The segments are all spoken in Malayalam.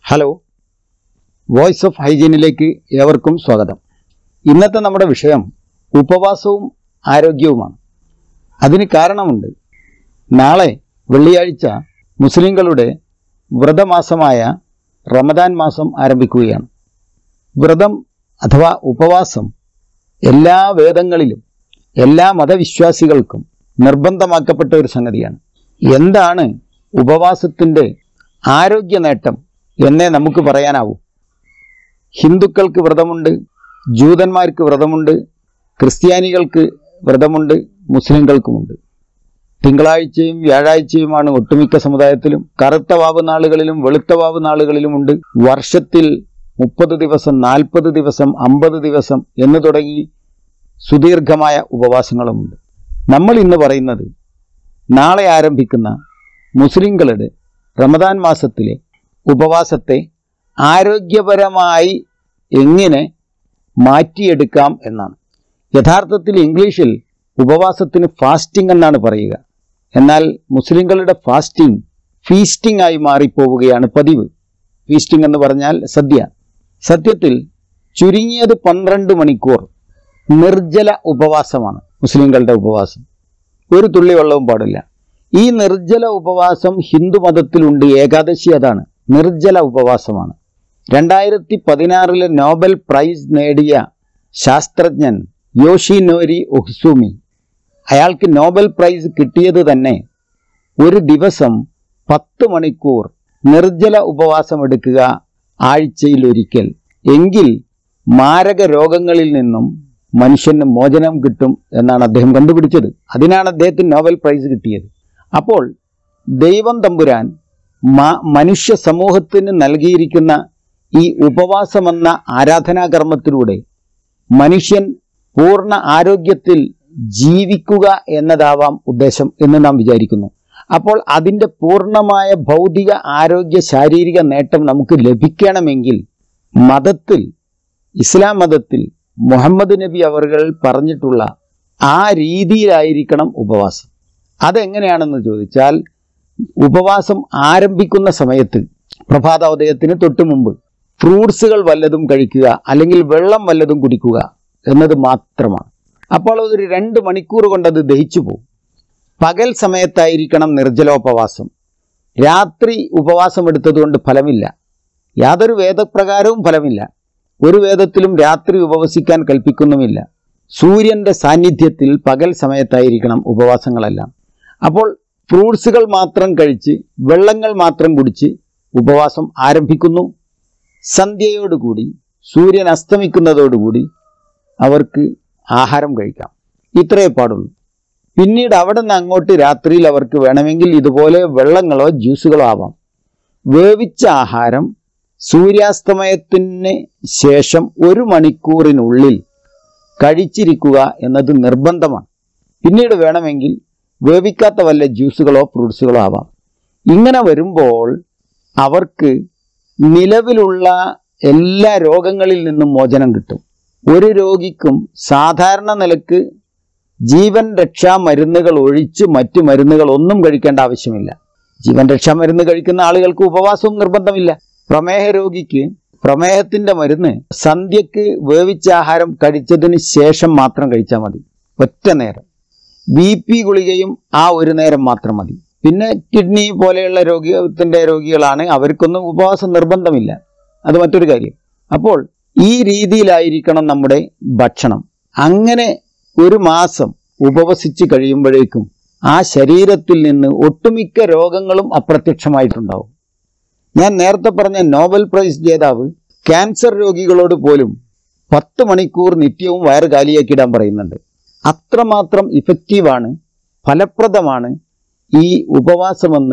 ഹലോ വോയിസ് ഓഫ് ഹൈജീനിലേക്ക് ഏവർക്കും സ്വാഗതം ഇന്നത്തെ നമ്മുടെ വിഷയം ഉപവാസവും ആരോഗ്യവുമാണ് അതിന് കാരണമുണ്ട് നാളെ വെള്ളിയാഴ്ച മുസ്ലിങ്ങളുടെ വ്രതമാസമായ റമദാൻ മാസം ആരംഭിക്കുകയാണ് വ്രതം അഥവാ ഉപവാസം എല്ലാ വേദങ്ങളിലും എല്ലാ മതവിശ്വാസികൾക്കും നിർബന്ധമാക്കപ്പെട്ട ഒരു സംഗതിയാണ് എന്താണ് ഉപവാസത്തിൻ്റെ ആരോഗ്യ നേട്ടം എന്നേ നമുക്ക് പറയാനാവൂ ഹിന്ദുക്കൾക്ക് വ്രതമുണ്ട് ജൂതന്മാർക്ക് വ്രതമുണ്ട് ക്രിസ്ത്യാനികൾക്ക് വ്രതമുണ്ട് മുസ്ലിങ്ങൾക്കുമുണ്ട് തിങ്കളാഴ്ചയും വ്യാഴാഴ്ചയുമാണ് ഒട്ടുമിക്ക സമുദായത്തിലും കറുത്ത വാവ് നാളുകളിലും വെളുത്ത വാവ് നാളുകളിലുമുണ്ട് വർഷത്തിൽ മുപ്പത് ദിവസം നാൽപ്പത് ദിവസം അമ്പത് ദിവസം എന്ന് തുടങ്ങി സുദീർഘമായ ഉപവാസങ്ങളുമുണ്ട് നമ്മൾ ഇന്ന് പറയുന്നത് നാളെ ആരംഭിക്കുന്ന മുസ്ലിങ്ങളുടെ റമദാൻ മാസത്തിലെ ഉപവാസത്തെ ആരോഗ്യപരമായി എങ്ങനെ മാറ്റിയെടുക്കാം എന്നാണ് യഥാർത്ഥത്തിൽ ഇംഗ്ലീഷിൽ ഉപവാസത്തിന് ഫാസ്റ്റിംഗ് എന്നാണ് പറയുക എന്നാൽ മുസ്ലിങ്ങളുടെ ഫാസ്റ്റിംഗ് ഫീസ്റ്റിംഗ് ആയി മാറിപ്പോവുകയാണ് പതിവ് ഫീസ്റ്റിംഗ് എന്ന് പറഞ്ഞാൽ സദ്യ സത്യത്തിൽ ചുരുങ്ങിയത് പന്ത്രണ്ട് മണിക്കൂർ നിർജ്ജല ഉപവാസമാണ് മുസ്ലിങ്ങളുടെ ഉപവാസം ഒരു തുള്ളി വെള്ളവും പാടില്ല ഈ നിർജ്ജല ഉപവാസം ഹിന്ദു മതത്തിലുണ്ട് ഏകാദശി അതാണ് നിർജ്ജല ഉപവാസമാണ് രണ്ടായിരത്തി പതിനാറിലെ നോബൽ പ്രൈസ് നേടിയ ശാസ്ത്രജ്ഞൻ യോഷിനോരി ഒഹ്സുമി അയാൾക്ക് നോബൽ പ്രൈസ് കിട്ടിയത് തന്നെ ഒരു ദിവസം പത്ത് മണിക്കൂർ നിർജ്ജല ഉപവാസം എടുക്കുക ആഴ്ചയിൽ ഒരിക്കൽ എങ്കിൽ മാരക രോഗങ്ങളിൽ നിന്നും മനുഷ്യന് മോചനം കിട്ടും എന്നാണ് അദ്ദേഹം കണ്ടുപിടിച്ചത് അതിനാണ് അദ്ദേഹത്തിന് നോബൽ പ്രൈസ് കിട്ടിയത് അപ്പോൾ ദൈവം തമ്പുരാൻ മ- മനുഷ്യ സമൂഹത്തിന് നൽകിയിരിക്കുന്ന ഈ ഉപവാസമെന്ന ആരാധനാകർമ്മത്തിലൂടെ മനുഷ്യൻ പൂർണ്ണ ആരോഗ്യത്തിൽ ജീവിക്കുക എന്നതാവാം ഉദ്ദേശം എന്ന് നാം വിചാരിക്കുന്നു അപ്പോൾ അതിൻ്റെ പൂർണ്ണമായ ഭൗതിക ആരോഗ്യ ശാരീരിക നേട്ടം നമുക്ക് ലഭിക്കണമെങ്കിൽ മതത്തിൽ ഇസ്ലാം മതത്തിൽ മുഹമ്മദ് നബി അവർകൾ പറഞ്ഞിട്ടുള്ള ആ രീതിയിലായിരിക്കണം ഉപവാസം അതെങ്ങനെയാണെന്ന് ചോദിച്ചാൽ ഉപവാസം ആരംഭിക്കുന്ന സമയത്ത് പ്രഭാതോദയത്തിന് തൊട്ട് മുമ്പ് ഫ്രൂട്ട്സുകൾ വല്ലതും കഴിക്കുക അല്ലെങ്കിൽ വെള്ളം വല്ലതും കുടിക്കുക എന്നത് മാത്രമാണ് അപ്പോൾ അതൊരു രണ്ട് മണിക്കൂർ കൊണ്ട് അത് ദഹിച്ചു പോകും പകൽ സമയത്തായിരിക്കണം നിർജ്ജലോപവാസം രാത്രി ഉപവാസം എടുത്തതുകൊണ്ട് ഫലമില്ല യാതൊരു വേദപ്രകാരവും ഫലമില്ല ഒരു വേദത്തിലും രാത്രി ഉപവസിക്കാൻ കൽപ്പിക്കുന്നുമില്ല സൂര്യന്റെ സാന്നിധ്യത്തിൽ പകൽ സമയത്തായിരിക്കണം ഉപവാസങ്ങളെല്ലാം അപ്പോൾ ഫ്രൂട്ട്സുകൾ മാത്രം കഴിച്ച് വെള്ളങ്ങൾ മാത്രം കുടിച്ച് ഉപവാസം ആരംഭിക്കുന്നു സന്ധ്യയോടുകൂടി സൂര്യൻ അസ്തമിക്കുന്നതോടുകൂടി അവർക്ക് ആഹാരം കഴിക്കാം ഇത്രയേ പാടുള്ളൂ പിന്നീട് അവിടെ നിന്ന് അങ്ങോട്ട് രാത്രിയിൽ അവർക്ക് വേണമെങ്കിൽ ഇതുപോലെ വെള്ളങ്ങളോ ജ്യൂസുകളോ ആവാം വേവിച്ച ആഹാരം സൂര്യാസ്തമയത്തിന് ശേഷം ഒരു മണിക്കൂറിനുള്ളിൽ കഴിച്ചിരിക്കുക എന്നത് നിർബന്ധമാണ് പിന്നീട് വേണമെങ്കിൽ വേവിക്കാത്ത വല്ല ജ്യൂസുകളോ ഫ്രൂട്ട്സുകളോ ആവാം ഇങ്ങനെ വരുമ്പോൾ അവർക്ക് നിലവിലുള്ള എല്ലാ രോഗങ്ങളിൽ നിന്നും മോചനം കിട്ടും ഒരു രോഗിക്കും സാധാരണ നിലക്ക് ജീവൻ രക്ഷാ മരുന്നുകൾ ഒഴിച്ച് മറ്റു മരുന്നുകൾ ഒന്നും കഴിക്കേണ്ട ആവശ്യമില്ല ജീവൻ രക്ഷാ മരുന്ന് കഴിക്കുന്ന ആളുകൾക്ക് ഉപവാസവും നിർബന്ധമില്ല പ്രമേഹ രോഗിക്ക് പ്രമേഹത്തിന്റെ മരുന്ന് സന്ധ്യക്ക് വേവിച്ച ആഹാരം കഴിച്ചതിന് ശേഷം മാത്രം കഴിച്ചാൽ മതി ഒറ്റ നേരം ബി പി ഗുളികയും ആ ഒരു നേരം മാത്രം മതി പിന്നെ കിഡ്നി പോലെയുള്ള രോഗത്തിന്റെ രോഗികളാണ് അവർക്കൊന്നും ഉപവാസം നിർബന്ധമില്ല അത് മറ്റൊരു കാര്യം അപ്പോൾ ഈ രീതിയിലായിരിക്കണം നമ്മുടെ ഭക്ഷണം അങ്ങനെ ഒരു മാസം ഉപവസിച്ച് കഴിയുമ്പോഴേക്കും ആ ശരീരത്തിൽ നിന്ന് ഒട്ടുമിക്ക രോഗങ്ങളും അപ്രത്യക്ഷമായിട്ടുണ്ടാവും ഞാൻ നേരത്തെ പറഞ്ഞ നോബൽ പ്രൈസ് ജേതാവ് ക്യാൻസർ രോഗികളോട് പോലും പത്ത് മണിക്കൂർ നിത്യവും വയറ് കാലിയാക്കിയിടാൻ പറയുന്നുണ്ട് അത്രമാത്രം ഇഫക്റ്റീവാണ് ഫലപ്രദമാണ് ഈ ഉപവാസമെന്ന്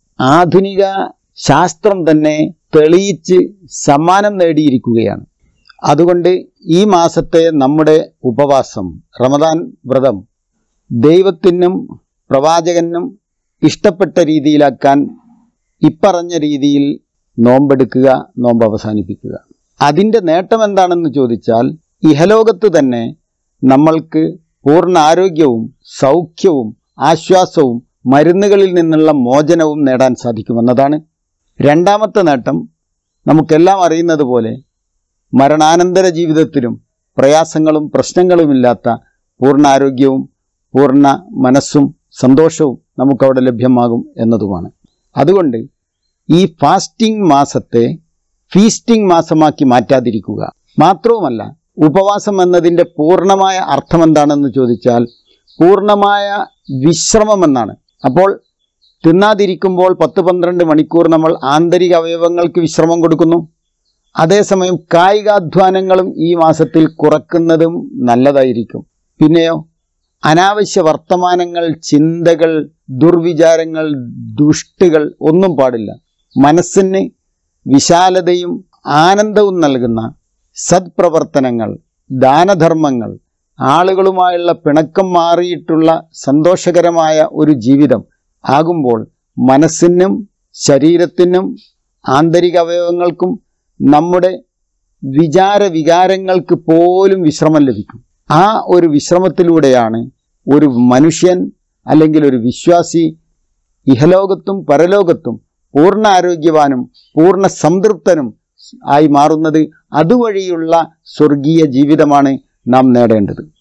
ആധുനിക ശാസ്ത്രം തന്നെ തെളിയിച്ച് സമ്മാനം നേടിയിരിക്കുകയാണ് അതുകൊണ്ട് ഈ മാസത്തെ നമ്മുടെ ഉപവാസം റമദാൻ വ്രതം ദൈവത്തിനും പ്രവാചകനും ഇഷ്ടപ്പെട്ട രീതിയിലാക്കാൻ ഇപ്പറഞ്ഞ രീതിയിൽ നോമ്പെടുക്കുക നോമ്പ് അവസാനിപ്പിക്കുക അതിൻ്റെ നേട്ടം എന്താണെന്ന് ചോദിച്ചാൽ ഇഹലോകത്ത് തന്നെ നമ്മൾക്ക് പൂർണ്ണ ആരോഗ്യവും സൗഖ്യവും ആശ്വാസവും മരുന്നുകളിൽ നിന്നുള്ള മോചനവും നേടാൻ സാധിക്കുമെന്നതാണ് രണ്ടാമത്തെ നേട്ടം നമുക്കെല്ലാം അറിയുന്നത് പോലെ മരണാനന്തര ജീവിതത്തിലും പ്രയാസങ്ങളും പ്രശ്നങ്ങളുമില്ലാത്ത പൂർണ്ണ ആരോഗ്യവും പൂർണ്ണ മനസ്സും സന്തോഷവും നമുക്കവിടെ ലഭ്യമാകും എന്നതുമാണ് അതുകൊണ്ട് ഈ ഫാസ്റ്റിംഗ് മാസത്തെ ഫീസ്റ്റിംഗ് മാസമാക്കി മാറ്റാതിരിക്കുക മാത്രവുമല്ല ഉപവാസം എന്നതിൻ്റെ പൂർണ്ണമായ അർത്ഥം എന്താണെന്ന് ചോദിച്ചാൽ പൂർണ്ണമായ വിശ്രമം എന്നാണ് അപ്പോൾ തിന്നാതിരിക്കുമ്പോൾ പത്ത് പന്ത്രണ്ട് മണിക്കൂർ നമ്മൾ ആന്തരിക അവയവങ്ങൾക്ക് വിശ്രമം കൊടുക്കുന്നു അതേസമയം കായികാധ്വാനങ്ങളും ഈ മാസത്തിൽ കുറക്കുന്നതും നല്ലതായിരിക്കും പിന്നെയോ അനാവശ്യ വർത്തമാനങ്ങൾ ചിന്തകൾ ദുർവിചാരങ്ങൾ ദുഷ്ടുകൾ ഒന്നും പാടില്ല മനസ്സിന് വിശാലതയും ആനന്ദവും നൽകുന്ന സത്പ്രവർത്തനങ്ങൾ ദാനധർമ്മങ്ങൾ ആളുകളുമായുള്ള പിണക്കം മാറിയിട്ടുള്ള സന്തോഷകരമായ ഒരു ജീവിതം ആകുമ്പോൾ മനസ്സിനും ശരീരത്തിനും ആന്തരിക അവയവങ്ങൾക്കും നമ്മുടെ വിചാര വികാരങ്ങൾക്ക് പോലും വിശ്രമം ലഭിക്കും ആ ഒരു വിശ്രമത്തിലൂടെയാണ് ഒരു മനുഷ്യൻ അല്ലെങ്കിൽ ഒരു വിശ്വാസി ഇഹലോകത്തും പരലോകത്തും പൂർണ്ണ ആരോഗ്യവാനും പൂർണ്ണ സംതൃപ്തനും ആയി മാറുന്നത് അതുവഴിയുള്ള സ്വർഗീയ ജീവിതമാണ് നാം നേടേണ്ടത്